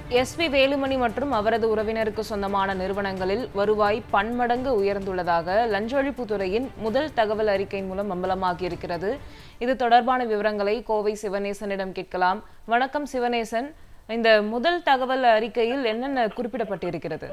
S B Velumani மற்றும் அவரது உறவினருக்கு சொந்தமான நிறுவனங்களில் வருவாய் பன்மடங்கு உயர்ந்துள்ளதாக லஞ்ச ஒழிப்புத்துறையின் முதல் தகவல் அறிக்கை மூலம் அம்பலமாகியிருக்கிறது இது தொடர்பான விவரங்களை கோவை சிவனேசனிடம் கேட்கலாம் வணக்கம் சிவனேசன் இந்த முதல் தகவல் அறிக்கையில் என்னென்ன குறிப்பிடப்பட்டிருக்கிறது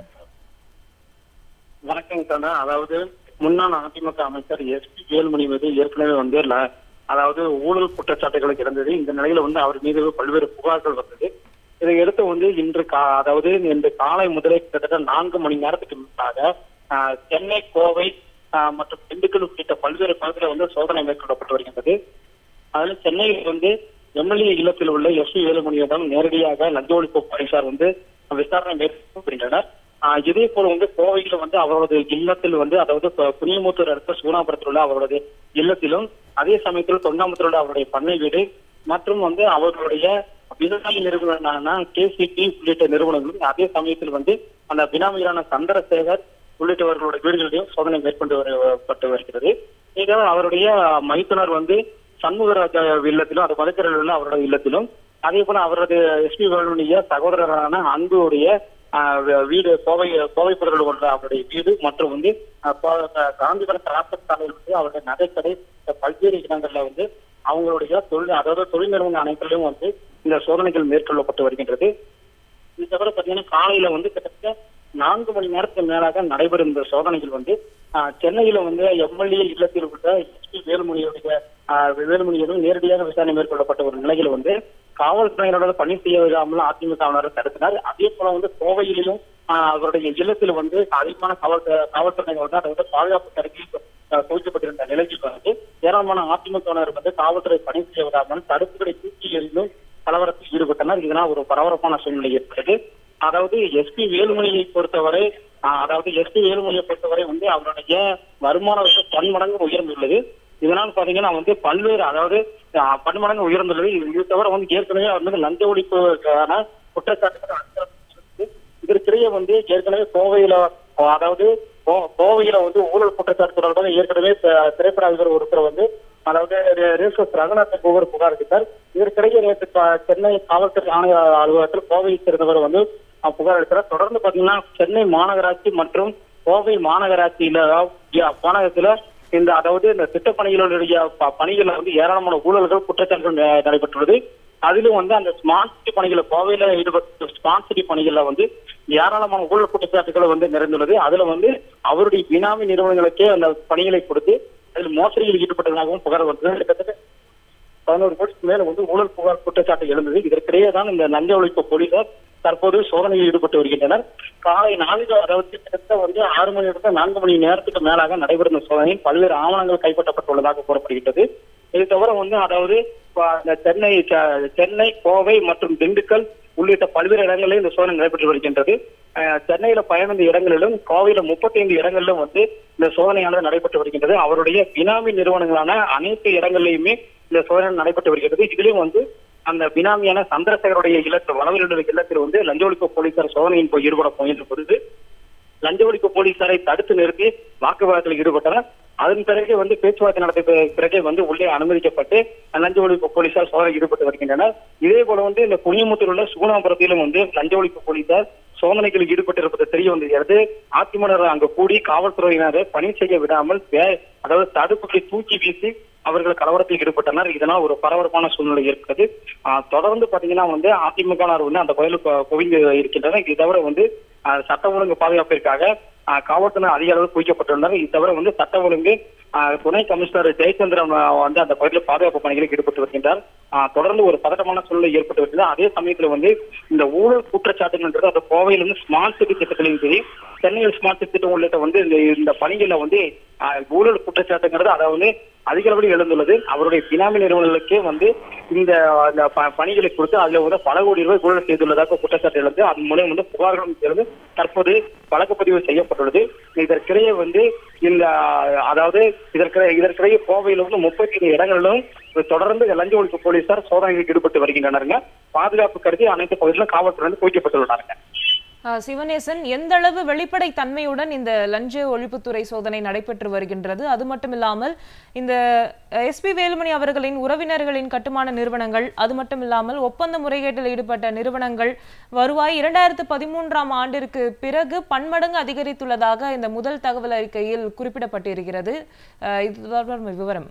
வணக்கம் கண்ணா அதாவது முன்னாள் அதிமுக அமைச்சர் எஸ் பி வேலுமணி மீது ஏற்கனவே வந்து ல- அதாவது ஊழல் குற்றச்சாட்டுகள் இருந்தது இந்த நிலையில வந்து அவர் மீது பல்வேறு புகார்கள் வந்தது இதை அடுத்து வந்து இன்று கா அதாவது இன்று காலை முதலே கிட்டத்தட்ட நான்கு மணி நேரத்துக்கு முன்பாக ஆஹ், சென்னை கோவை ஆஹ், மற்றும் திண்டுக்கல் உள்ளிட்ட பல்வேறு பகுதிகளில் வந்து சோதனை மேற்கொள்ளப்பட்டு வருகின்றது அதில் சென்னையில் வந்து எம்எல்ஏ இல்லத்தில் உள்ள எஸ் பி வேலுமணியிடம் நேரடியாக லஞ்ச ஒழிப்பு போலீசார் வந்து விசாரணை மேற்கொள்கின்றனர் ஆஹ் இதே போல வந்து கோவையில் வந்து அவரது இல்லத்தில் வந்து அதாவது ப- புனியமுத்தூர் அடுத்த சூனாபுரத்தில் உள்ள அவரது இல்லத்திலும் அதே சமயத்தில் தொண்டாமுத்தூர் உள்ள அவருடைய பண்ணை வீடு மற்றும் வந்து அவர்களுடைய பினாமி நிறுவனமான கேசிபி உள்ளிட்ட நிறுவனங்களும் அதே சமயத்தில் வந்து அந்த பினாமியான சந்திரசேகர் உள்ளிட்டவர்களுடைய வீடுகளிலும் சோதனை மேற்கொண்டு வரப்பட்டு வருகிறது இதில் அவருடைய மைத்துனர் வந்து சண்முகராஜா இல்லத்திலும் அது மதுக்கரையில் உள்ள அவருடைய இல்லத்திலும் அதே போல அவரது எஸ்பி வேலுடைய சகோதரரான அன்புடைய ஆஹ், வீ- வீடு கோவை கோவை பகுதியில் உள்ள அவருடைய வீடு மற்றும் வந்து ஆஹ், கோ- காந்திபுரம் டிராபிக் சாலையில் வந்து அவருடைய நகைக்கடை இந்த பல்வேறு இடங்கள்ல வந்து அவங்களுடைய தொழில் அதாவது தொழில் நிறுவன அனைத்திலும் வந்து இந்த சோதனைகள் மேற்கொள்ளப்பட்டு வருகின்றது இது தவிர பாத்தீங்கன்னா காலையில வந்து கிட்டத்தட்ட நான்கு மணி நேரத்துக்கு மேலாக நடைபெறும் இந்த சோதனைகள் வந்து ஆஹ், சென்னையில வந்து எம்எல்ஏ இல்லத்தில் உள்ள எஸ்பி வேலுமணியுடைய ஆஹ், வேலுமணியிடம் நேரடியாக விசாரணை மேற்கொள்ளப்பட்ட ஒரு நிலையில் வந்து காவல்துறையினரோட பணி செய்ய விடாமல் அதிமுகவினர் தடுத்தினார் அதே போல வந்து கோவையிலும் ஆஹ், அவருடைய இல்லத்தில் வந்து அதிகமான காவல் காவல்துறையினர் வந்து அதாவது பாதுகாப்பு கருவி குவிக்கப்பட்டிருந்த நிலையில் வந்து ஏராளமான அதிமுகவினர் வந்து காவல்துறை பணி செய்ய விடாமல் தடுப்புகளை தூக்கி எறிந்தும் கலவரத்தில் ஈடுபட்டனர் இதனால் ஒரு பரபரப்பான சூழ்நிலை ஏற்பட்டது அதாவது எஸ்பி வேலுமணியை பொறுத்தவரை ஆஹ், அதாவது எஸ்பி வேலுமணியை பொறுத்தவரை வந்து அவருடைய வருமானம் வந்து பன்மடங்கு உயர்ந்துள்ளது இதனால் பாத்தீங்கன்னா வந்து பல்வேறு அதாவது ஆஹ், பன்மடங்கு உயர்ந்துள்ளது இது இது தவிர வந்து ஏற்கனவே அவர் வந்து லஞ்ச ஒழிப்புக்கான குற்றச்சாட்டுகள் அளிக்கப்பட்டிருக்கு. இதற்கிடையே வந்து ஏற்கனவே கோவையில ஆஹ், அதாவது கோ- கோவையில வந்து ஊழல் குற்றச்சாட்டு தொடர்பாக ஏற்கனவே த- திரைப்பட அதிபர் ஒருத்தர் வந்து அதாவது ரே- ரேசஸ் ரங்கநாதன் ஒவ்வொரு புகார் அளித்தார் இதற்கிடையே நேற்று கா- சென்னை காவல்துறை ஆணைய அலுவலகத்தில் கோவையை சேர்ந்தவர் வந்து அஹ், புகார் அளித்தார் தொடர்ந்து பாத்தீங்கன்னா சென்னை மாநகராட்சி மற்றும் கோவை மாநகராட்சியில அஹ், மாநகரத்துல இந்த அதாவது இந்த திட்டப்பணிகளுடைய ப- பணிகள்ல வந்து ஏராளமான ஊழல்கள் குற்றச்சாட்டுகள் ந- நடைபெற்றுள்ளது அதிலும் வந்து அந்த ஸ்மார்ட் சிட்டி பணிகளை கோவையில ஈடுபட்ட ஸ்மார்ட் சிட்டி பணிகள்ல வந்து ஏராளமான ஊழல் குற்றச்சாட்டுகள் வந்து நிறைந்துள்ளது அதுல வந்து அவருடைய பினாமி நிறுவனங்களுக்கே அந்த பணிகளை கொடுத்து அதில் மோசடியில் ஈடுபட்டதாகவும் புகார் வந்தது கிட்டத்தட்ட பதினோரு கோடிக்கு மேல வந்து ஊழல் புகார் குற்றச்சாட்டு எழுந்தது இதற்கிடையே தான் இந்த லஞ்ச ஒழிப்பு போலீசார் தற்போது சோதனையில் ஈடுபட்டு வருகின்றனர் காலை நான்கு அதாவது கிட்டத்தட்ட வந்து ஆறு மணி நேரத்தில் நான்கு மணி நேரத்துக்கு மேலாக நடைபெறும் இந்த சோதனையில் பல்வேறு ஆவணங்கள் கைப்பற்றப்பட்டுள்ளதாக கூறப்படுகின்றது இது தவிர வந்து அதாவது ப- இந்த சென்னை ச- சென்னை கோவை மற்றும் திண்டுக்கல் உள்ளிட்ட பல்வேறு இடங்களிலும் இந்த சோதனை நடைபெற்று வருகின்றது அஹ், சென்னையில பதினைந்து இடங்களிலும் கோவையில முப்பத்தி ஐந்து இடங்களிலும் வந்து இந்த சோதனையானது நடைபெற்று வருகின்றது அவருடைய பினாமி நிறுவனங்களான அனைத்து இடங்களிலுமே இந்த சோதனை நடைபெற்று வருகிறது இதிலும் வந்து அந்த பினாமியான சந்திரசேகருடைய இல்லத்தில் வளவிலுடைய இல்லத்தில் வந்து லஞ்ச ஒழிப்பு போலீசார் சோதனையின் போய் ஈடுபட முயன்ற பொழுது லஞ்ச ஒழிப்பு போலீசாரை தடுத்து நிறுத்தி வாக்குவாதத்தில் ஈடுபட்டனர் அதன் பிறகு வந்து பேச்சுவார்த்தை நடத்திய பி- பிறகு வந்து உள்ளே அனுமதிக்கப்பட்டு லஞ்ச ஒழிப்பு போலீசார் சோதனை ஈடுபட்டு வருகின்றனர் இதே போல வந்து இந்த புனியமுத்தூர் உள்ள சுகுணாபுரத்திலும் வந்து லஞ்ச ஒழிப்பு போலீசார் சோதனைகளில் ஈடுபட்டிருப்பது தெரிய வந்திருக்கிறது அதிமுக அங்கு கூடி காவல்துறையினரை பணி செய்ய விடாமல் வே- அதாவது தடுப்புகளை தூக்கி வீசி அவர்கள் கலவரத்தில் ஈடுபட்டனர் இதனால் ஒரு பரபரப்பான சூழ்நிலை ஏற்பட்டது ஆஹ் தொடர்ந்து பாத்தீங்கன்னா வந்து அதிமுகவினர் வந்து அந்த கோயிலுக்கு குவிந்து இருக்கின்றனர் இது தவிர வந்து ஆஹ் சட்ட ஒழுங்கு பாதுகாப்பிற்காக ஆஹ் காவல்துறை அதிக அளவு குவிக்கப்பட்டுள்ளனர் இது தவிர வந்து சட்ட ஒழுங்கு ஆஹ் துணை கமிஷனர் ஜெயச்சந்திரன் ஆஹ் வந்து அந்த பகுதியில் பாதுகாப்பு பணிகளில் ஈடுபட்டு வருகின்றார் ஆஹ் தொடர்ந்து ஒரு பதட்டமான சூழ்நிலை ஏற்பட்டு வருகிறது அதே சமயத்துல வந்து இந்த ஊழல் குற்றச்சாட்டுன்றது அந்த கோவையில் வந்து ஸ்மார்ட் சிட்டி திட்டத்திலையும் சரி சென்னையில் ஸ்மார்ட் சிட்டி திட்டம் உள்ளிட்ட வந்து இந்த இந்த பணிகள்ல வந்து ஆஹ் ஊழல் குற்றச்சாட்டுங்கிறது அதாவது அதிக அளவில் எழுந்துள்ளது அவருடைய பினாமி நிறுவனங்களுக்கே வந்து இந்த அந்த ப- பணிகளை கொடுத்து அதுல வந்து பல கோடி ரூபாய் ஊழல் செய்துள்ளதாக குற்றச்சாட்டு எழுந்து அதன் மூலம் வந்து புகார்களும் எழுந்து தற்போது வழக்குப்பதிவு செய்யப்பட்டுள்ளது இதற்கிடையே வந்து இந்த அதாவது இதற்கிடையே இதற்கிடையே கோவையில் வந்து முப்பத்தி ஐந்து இடங்களிலும் தொடர்ந்து லஞ்ச ஒழிப்பு போலீசார் சோதனையில் ஈடுபட்டு வருகின்றனருங்க பாதுகாப்பு கருதி அனைத்து பகுதிகளிலும் காவல்துறை வந்து குவிக்கப்பட்டுள்ளனருங்க அஹ், சிவனேசன் எந்த அளவு வெளிப்படை தன்மையுடன் இந்த லஞ்ச ஒழிப்புத்துறை சோதனை நடைபெற்று வருகின்றது அது மட்டுமில்லாமல் இந்த எஸ்பி வேலுமணி அவர்களின் உறவினர்களின் கட்டுமான நிறுவனங்கள் அது மட்டுமில்லாமல் ஒப்பந்த முறைகேட்டில் ஈடுபட்ட நிறுவனங்கள் வருவாய் இரண்டாயிரத்து பதிமூன்றாம் ஆண்டிற்கு பிறகு பன்மடங்கு அதிகரித்துள்ளதாக இந்த முதல் தகவல் அறிக்கையில் குறிப்பிடப்பட்டிருக்கிறது அஹ், இது தொடர்பான விவரம்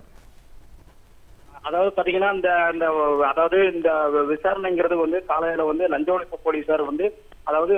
அதாவது பாத்தீங்கன்னா இந்த இந்த அதாவது இந்த விசாரணைங்கிறது வந்து காலையில வந்து லஞ்ச ஒழிப்பு போலீசார் வந்து அதாவது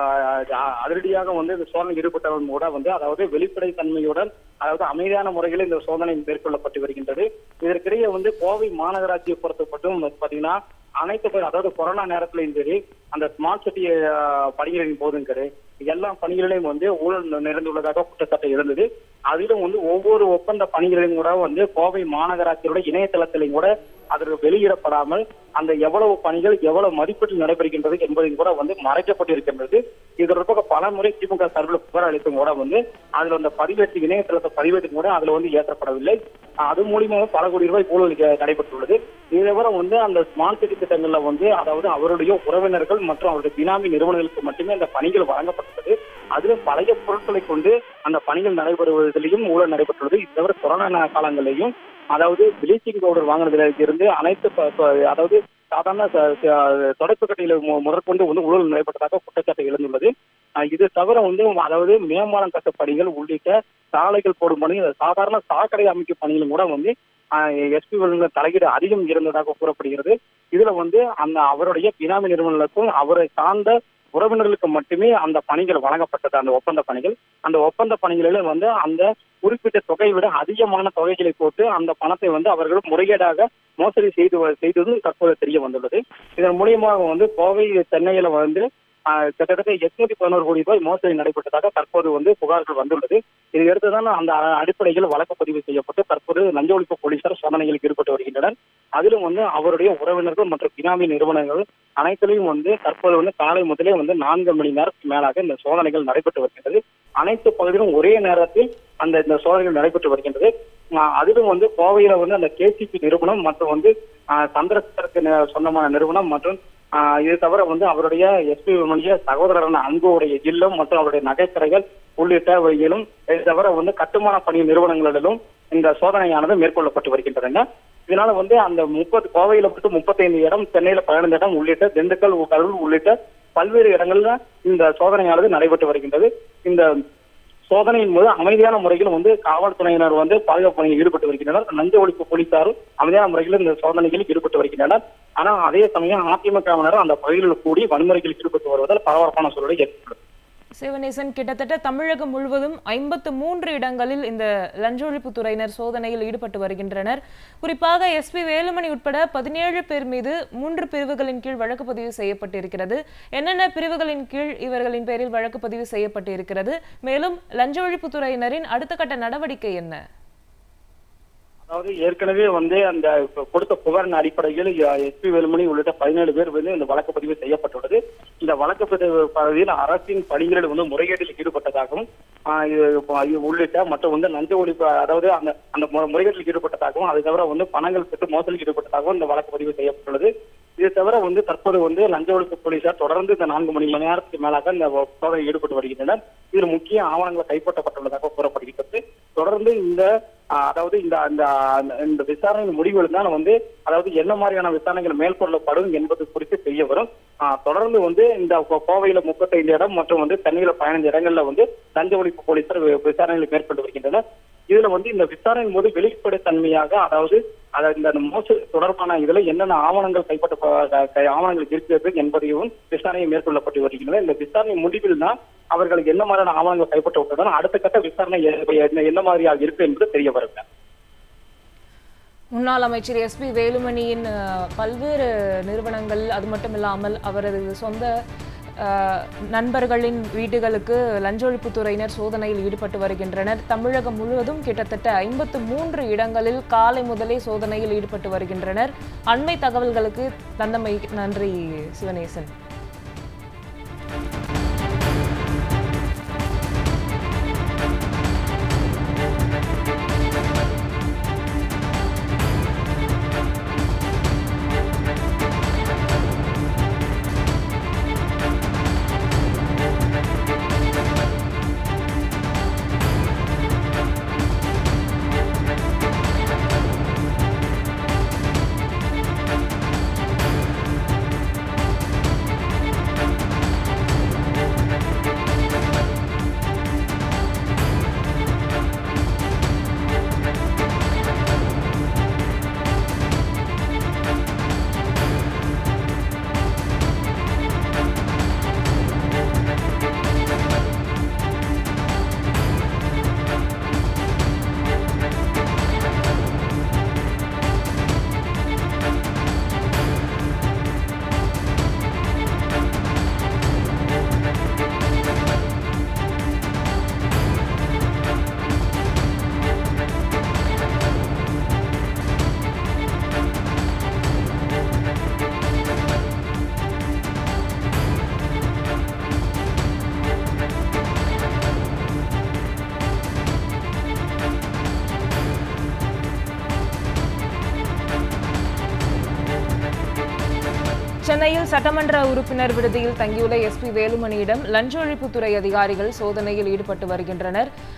ஆஹ், அதிரடியாக வந்து இந்த சோதனை ஈடுபட்டவன் கூட வந்து அதாவது வெளிப்படை தன்மையுடன் அதாவது அமைதியான முறையில் இந்த சோதனை மேற்கொள்ளப்பட்டு வருகின்றது இதற்கிடையே வந்து கோவை மாநகராட்சியை பொறுத்தப்பட்டும் பாத்தீங்கன்னா அனைத்து பேர் அதாவது கொரோனா நேரத்திலையும் சரி அந்த ஸ்மார்ட் சிட்டி ஆஹ், பணிகளின் போதும் சரி எல்லா பணிகளிலும் வந்து ஊழல் நிறைந்துள்ளதாக குற்றச்சாட்டு இருந்தது அதிலும் வந்து ஒவ்வொரு ஒப்பந்த பணிகளிலும் கூட வந்து கோவை மாநகராட்சியோட இணையதளத்திலையும் கூட அதற்கு வெளியிடப்படாமல் அந்த எவ்வளவு பணிகள் எவ்வளவு மதிப்பீட்டில் நடைபெறுகின்றது என்பதையும் கூட வந்து மறைக்கப்பட்டிருக்கின்றது இது தொடர்பாக பல முறை திமுக சார்பில் புகார் அளித்தும் கூட வந்து அதுல அந்த பதிவேற்று இணையதளத்தை பதிவேற்று கூட அதுல வந்து ஏற்றப்படவில்லை அது மூலியமாக பல கோடி ரூபாய் ஊழல் இங்க நடைபெற்றுள்ளது இதை தவிர வந்து அந்த ஸ்மார்ட் சிட்டி திட்டங்கள்ல வந்து அதாவது அவருடைய உறவினர்கள் மற்றும் அவருடைய பினாமி நிறுவனங்களுக்கு மட்டுமே அந்த பணிகள் வழங்கப்பட்டது அதிலும் பழைய பொருட்களை கொண்டு அந்த பணிகள் நடைபெறுவதிலையும் ஊழல் நடைபெற்றுள்ளது இது தவிர கொரோனா காலங்களிலையும் அதாவது ப்ளீச்சிங் பவுடர் வாங்கினதுல இருந்து அனைத்து ப- ப- அதாவது சாதாரண ச- ச- தொடர்பு கட்டையில மு- முதற்கொண்டு வந்து ஊழல் நடைபெற்றதாக குற்றச்சாட்டு எழுந்துள்ளது அஹ் இது தவிர வந்து அதாவது மேம்பாலம் கட்ட பணிகள் உள்ளிட்ட சாலைகள் போடும் பணி சாதாரண சாக்கடை அமைக்கும் பணிகளும் கூட வந்து எஸ்பி தலையீடு அதிகம் இருந்ததாக கூறப்படுகிறது இதுல வந்து அந்த அவருடைய பினாமி நிறுவனங்களுக்கும் அவரை சார்ந்த உறவினர்களுக்கு மட்டுமே அந்த பணிகள் வழங்கப்பட்டது அந்த ஒப்பந்த பணிகள் அந்த ஒப்பந்த பணிகளில வந்து அந்த குறிப்பிட்ட தொகையை விட அதிகமான தொகைகளை போட்டு அந்த பணத்தை வந்து அவர்கள் முறைகேடாக மோசடி செய்து வ- செய்ததும் தற்போது தெரிய வந்துள்ளது இதன் மூலியமாக வந்து கோவை சென்னையில வந்து ஆஹ், கிட்டத்தட்ட எட்நூத்தி பதினோரு கோடி ரூபாய் மோசடி நடைபெற்றதாக தற்போது வந்து புகார்கள் வந்துள்ளது இதையடுத்து தான் அந்த அ- அடிப்படையில் வழக்கு பதிவு செய்யப்பட்டு தற்போது லஞ்ச ஒழிப்பு போலீசார் சோதனைகளில் ஈடுபட்டு வருகின்றனர் அதிலும் வந்து அவருடைய உறவினர்கள் மற்றும் பினாமி நிறுவனங்கள் அனைத்திலையும் வந்து தற்போது வந்து காலை முதலே வந்து நான்கு மணி நேரத்துக்கு மேலாக இந்த சோதனைகள் நடைபெற்று வருகின்றது அனைத்து பகுதியிலும் ஒரே நேரத்தில் அந்த இந்த சோதனைகள் நடைபெற்று வருகின்றது ஆஹ் அதிலும் வந்து கோவையில வந்து அந்த கேசிபி நிறுவனம் மற்றும் வந்து ஆஹ் சந்திரசேகருக்கு நி- சொந்தமான நிறுவனம் மற்றும் ஆஹ் இது தவிர வந்து அவருடைய எஸ்பி விமனிய சகோதரரான அன்புடைய இல்லம் மற்றும் அவருடைய நகைக்கடைகள் உள்ளிட்டவைகளும் இது தவிர வந்து கட்டுமான பணி நிறுவனங்களிலும் இந்த சோதனையானது மேற்கொள்ளப்பட்டு வருகின்றன இதனால வந்து அந்த முப்பது கோவையில மட்டும் முப்பத்தைந்து இடம் சென்னையில பதினைந்து இடம் உள்ளிட்ட திண்டுக்கல் கரூர் உள்ளிட்ட பல்வேறு இடங்கள்ல இந்த சோதனையானது நடைபெற்று வருகின்றது இந்த சோதனையின் போது அமைதியான முறையில் வந்து காவல்துறையினர் வந்து பாதுகாப்பு பணியில் ஈடுபட்டு வருகின்றனர் லஞ்ச ஒழிப்பு போலீசாரும் அமைதியான முறையில் இந்த சோதனைகளில் ஈடுபட்டு வருகின்றனர் ஆனா அதே சமயம் அதிமுகவினர் அந்த பகுதியில் கூடி வன்முறைகளில் ஈடுபட்டு வருவதால் பரபரப்பான சூழலை ஏற்பட்டுள்ளது சிவனேசன் கிட்டத்தட்ட தமிழகம் முழுவதும் ஐம்பத்து மூன்று இடங்களில் இந்த லஞ்ச ஒழிப்புத் துறையினர் சோதனையில் ஈடுபட்டு வருகின்றனர் குறிப்பாக எஸ்பி வேலுமணி உட்பட பதினேழு பேர் மீது மூன்று பிரிவுகளின் கீழ் வழக்கு பதிவு செய்யப்பட்டிருக்கிறது என்னென்ன பிரிவுகளின் கீழ் இவர்களின் பேரில் வழக்கு பதிவு செய்யப்பட்டிருக்கிறது மேலும் லஞ்ச ஒழிப்புத் துறையினரின் அடுத்த கட்ட நடவடிக்கை என்ன அதாவது ஏற்கனவே வந்து அந்த இப்ப கொடுத்த புகாரின் அடிப்படையில் எஸ்பி வேலுமணி உள்ளிட்ட பதினேழு பேர் வந்து இந்த வழக்கு பதிவு செய்யப்பட்டுள்ளது இந்த வழக்கு பதிவு பகுதியில் அரசின் பணிகளில் வந்து முறைகேட்டில் ஈடுபட்டதாகவும் ஆஹ் இது இப்ப இது உள்ளிட்ட மற்றும் வந்து லஞ்ச ஒழிப்பு அதாவது அந்த அந்த மு- முறைகேட்டில் ஈடுபட்டதாகவும் அது தவிர வந்து பணங்கள் பெற்று மோசடியில் ஈடுபட்டதாகவும் இந்த வழக்கு பதிவு செய்யப்பட்டுள்ளது இது தவிர வந்து தற்போது வந்து லஞ்ச ஒழிப்பு போலீசார் தொடர்ந்து இந்த நான்கு மணி நேரத்துக்கு மேலாக இந்த சோதனை ஈடுபட்டு வருகின்றனர் இதில் முக்கிய ஆவணங்கள் கைப்பற்றப்பட்டுள்ளதாக கூறப்படுகிறது தொடர்ந்து இந்த ஆஹ், அதாவது இந்த அந்த அந்த- இந்த விசாரணையின் முடிவுகள் தான் வந்து அதாவது என்ன மாதிரியான விசாரணைகள் மேற்கொள்ளப்படும் என்பது குறித்து தெரிய வரும் ஆஹ், தொடர்ந்து வந்து இந்த கோ- கோவையில முப்பத்தைந்து இடம் மற்றும் வந்து சென்னையில பதினைந்து இடங்கள்ல வந்து லஞ்ச ஒழிப்பு போலீசார் வி- விசாரணைகளை மேற்கொண்டு வருகின்றனர் இதுல வந்து இந்த விசாரணையின் போது வெளிப்படைத்தன்மையாக அதாவது அதாவது இந்த மோசடி தொடர்பான இதுல என்னென்ன ஆவணங்கள் கைப்பற்ற க- ஆவணங்கள் இருக்கிறது என்பதையும் விசாரணை மேற்கொள்ளப்பட்டு வருகின்றன இந்த விசாரணை முடிவில் தான் அவர்களுக்கு என்ன மாதிரியான ஆவணங்கள் கைப்பற்றப்பட்டதோ அடுத்த கட்ட விசாரணை எ- என்ன- என்ன மாதிரியாக இருக்கு என்பது தெரிய வருங்க முன்னாள் அமைச்சர் எஸ்பி வேலுமணியின் அஹ், பல்வேறு நிறுவனங்கள் அது மட்டும் இல்லாமல் அவரது சொந்த அஹ், நண்பர்களின் வீடுகளுக்கு லஞ்ச ஒழிப்புத் துறையினர் சோதனையில் ஈடுபட்டு வருகின்றனர் தமிழகம் முழுவதும் கிட்டத்தட்ட ஐம்பத்து மூன்று இடங்களில் காலை முதலே சோதனையில் ஈடுபட்டு வருகின்றனர் அண்மை தகவல்களுக்கு தந்தமை நன்றி சிவனேசன் சென்னையில் சட்டமன்ற உறுப்பினர் விடுதியில் தங்கியுள்ள எஸ்பி வேலுமணியிடம் லஞ்ச ஒழிப்புத்துறை அதிகாரிகள் சோதனையில் ஈடுபட்டு வருகின்றனர்